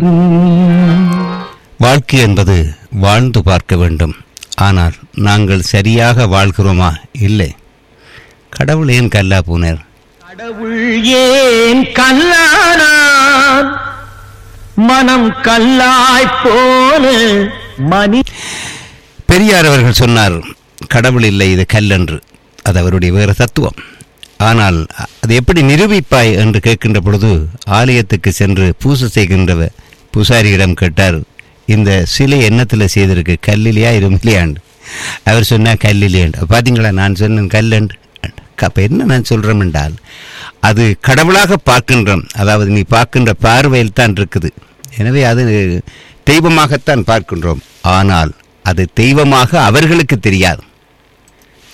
வாழ்க்கை என்பது வாழ்ந்து பார்க்க வேண்டும் ஆனால் நாங்கள் சரியாக வாழ்கிறோமா இல்லை கடவுள் ஏன் கல்லா பூனர் கடவுள் ஏன் கல்லானான் மனம் கல்லாய் போன மணி பெரியார் அவர்கள் சொன்னார் கடவுள் இல்லை இது கல்லென்று அது அவருடைய வேறு தத்துவம் ஆனால் அது எப்படி நிரூபிப்பாய் என்று கேட்கின்ற பொழுது ஆலயத்துக்கு சென்று பூசை செய்கின்ற பூசாரியிடம் கேட்டார் இந்த சிலை என்னத்தில் செய்திருக்கு கல்லிலையா இருமிலையாண்டு அவர் சொன்னார் கல்லிலேண்டு பார்த்தீங்களா நான் சொன்னேன் கல்லண்டு அப்போ என்ன நான் சொல்கிறேன் என்றால் அது கடவுளாக பார்க்கின்றோம் அதாவது நீ பார்க்கின்ற பார்வையில் தான் இருக்குது எனவே அது தெய்வமாகத்தான் பார்க்கின்றோம் ஆனால் அது தெய்வமாக அவர்களுக்கு தெரியாது